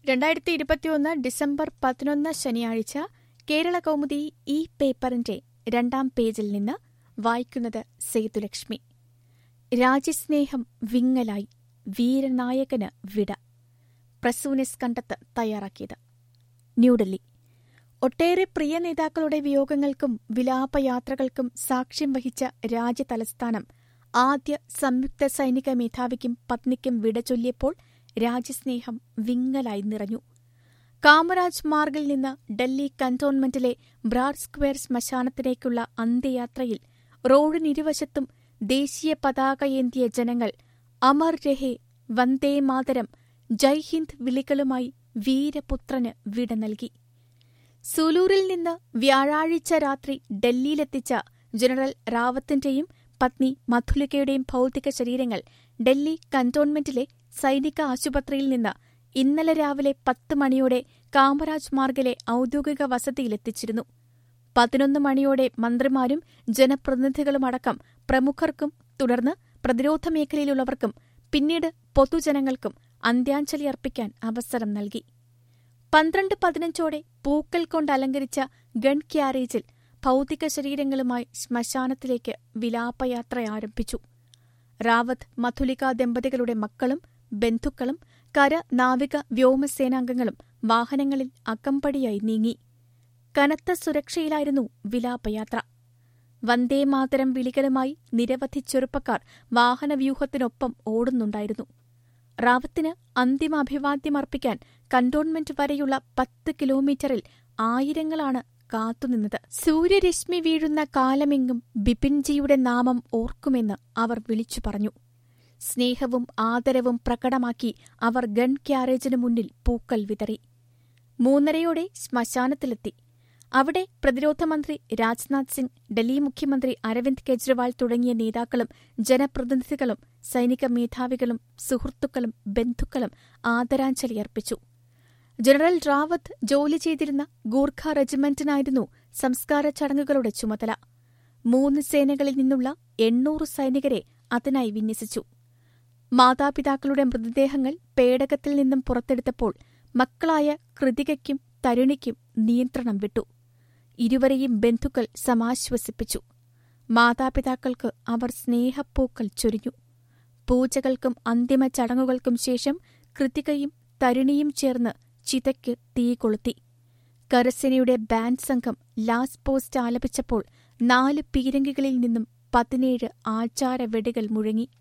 രണ്ടായിരത്തി ഇരുപത്തിയൊന്ന് ഡിസംബർ പതിനൊന്ന് ശനിയാഴ്ച കേരള കൗമുദി ഈ പേപ്പറിന്റെ രണ്ടാം പേജിൽ നിന്ന് വായിക്കുന്നത് സേതുലക്ഷ്മി രാജ്യസ്നേഹം വിങ്ങലായി വീരനായകന് വിട പ്രസൂനിസ് കണ്ടത്ത് തയ്യാറാക്കിയത് ന്യൂഡൽഹി ഒട്ടേറെ പ്രിയ നേതാക്കളുടെ വിയോഗങ്ങൾക്കും വിലാപയാത്രകൾക്കും സാക്ഷ്യം വഹിച്ച രാജ്യതലസ്ഥാനം ആദ്യ സംയുക്ത സൈനിക മേധാവിക്കും പത്നിക്കും വിട ചൊല്ലിയപ്പോൾ രാജ്യസ്നേഹം വിങ്ങലായി നിറഞ്ഞു കാമരാജ് മാർഗിൽ നിന്ന് ഡൽഹി കന്റോൺമെന്റിലെ ബ്രാഡ് സ്ക്വയർ ശ്മശാനത്തിലേക്കുള്ള അന്ത്യയാത്രയിൽ റോഡിനിരുവശത്തും ദേശീയ പതാകയേന്തിയ ജനങ്ങൾ അമർ രഹേ വന്ദേ മാതരം ജയ് ഹിന്ദ് വിളികളുമായി വീരപുത്രന് വിട നൽകി സുലൂരിൽ നിന്ന് വ്യാഴാഴ്ച രാത്രി ഡൽഹിയിലെത്തിച്ച ജനറൽ റാവത്തിന്റെയും പത്നി മധുലികയുടെയും ഭൗതിക ശരീരങ്ങൾ ഡൽഹി കന്റോൺമെന്റിലെ സൈനിക ആശുപത്രിയിൽ നിന്ന് ഇന്നലെ രാവിലെ പത്ത് മണിയോടെ കാമരാജ് മാർഗിലെ ഔദ്യോഗിക വസതിയിലെത്തിച്ചിരുന്നു പതിനൊന്ന് മണിയോടെ മന്ത്രിമാരും ജനപ്രതിനിധികളുമടക്കം പ്രമുഖർക്കും തുടർന്ന് പ്രതിരോധ മേഖലയിലുള്ളവർക്കും പിന്നീട് പൊതുജനങ്ങൾക്കും അന്ത്യാഞ്ജലി അർപ്പിക്കാൻ അവസരം നൽകി പന്ത്രണ്ട് പതിനഞ്ചോടെ പൂക്കൾ കൊണ്ട് അലങ്കരിച്ച ഗൺ ക്യാരേജിൽ ഭൗതിക ശരീരങ്ങളുമായി ശ്മശാനത്തിലേക്ക് വിലാപയാത്ര ആരംഭിച്ചു റാവത്ത് മധുലിക ദമ്പതികളുടെ മക്കളും ബന്ധുക്കളും കര നാവിക വ്യോമസേനാംഗങ്ങളും വാഹനങ്ങളിൽ അകമ്പടിയായി നീങ്ങി കനത്ത സുരക്ഷയിലായിരുന്നു വിലാപയാത്ര വന്ദേമാതരം വിളികളുമായി നിരവധി ചെറുപ്പക്കാർ വാഹനവ്യൂഹത്തിനൊപ്പം ഓടുന്നുണ്ടായിരുന്നു റാവത്തിന് അന്തിമ അഭിവാദ്യമർപ്പിക്കാൻ കന്റോൺമെന്റ് വരെയുള്ള പത്ത് കിലോമീറ്ററിൽ ആയിരങ്ങളാണ് കാത്തുനിന്നത് സൂര്യരശ്മി വീഴുന്ന കാലമെങ്ങും ബിപിൻജിയുടെ നാമം ഓർക്കുമെന്ന് അവർ വിളിച്ചു പറഞ്ഞു സ്നേഹവും ആദരവും പ്രകടമാക്കി അവർ ഗൺ ക്യാരേജിനു മുന്നിൽ പൂക്കൾ വിതറി മൂന്നരയോടെ ശ്മശാനത്തിലെത്തി അവിടെ പ്രതിരോധ മന്ത്രി രാജ്നാഥ് സിംഗ് ഡൽഹി മുഖ്യമന്ത്രി അരവിന്ദ് കെജ്രിവാൾ തുടങ്ങിയ നേതാക്കളും ജനപ്രതിനിധികളും സൈനിക മേധാവികളും സുഹൃത്തുക്കളും ബന്ധുക്കളും ആദരാഞ്ജലി അർപ്പിച്ചു ജനറൽ റാവത്ത് ജോലി ചെയ്തിരുന്ന ഗൂർഖ റെജിമെന്റിനായിരുന്നു സംസ്കാര ചടങ്ങുകളുടെ ചുമതല മൂന്ന് സേനകളിൽ നിന്നുള്ള എണ്ണൂറ് സൈനികരെ അതിനായി വിന്യസിച്ചു മാതാപിതാക്കളുടെ മൃതദേഹങ്ങൾ പേടകത്തിൽ നിന്നും പുറത്തെടുത്തപ്പോൾ മക്കളായ കൃതികയ്ക്കും തരുണിക്കും നിയന്ത്രണം വിട്ടു ഇരുവരെയും ബന്ധുക്കൾ സമാശ്വസിപ്പിച്ചു മാതാപിതാക്കൾക്ക് അവർ സ്നേഹപ്പൂക്കൾ ചൊരിഞ്ഞു പൂജകൾക്കും അന്തിമ ചടങ്ങുകൾക്കും ശേഷം കൃതികയും തരുണിയും ചേർന്ന് ചിതയ്ക്ക് തീ കൊളുത്തി കരസേനയുടെ ബാൻഡ് സംഘം ലാസ്റ്റ് പോസ്റ്റ് ആലപിച്ചപ്പോൾ നാല് പീരങ്കികളിൽ നിന്നും പതിനേഴ് ആചാര വെടികൾ മുഴങ്ങി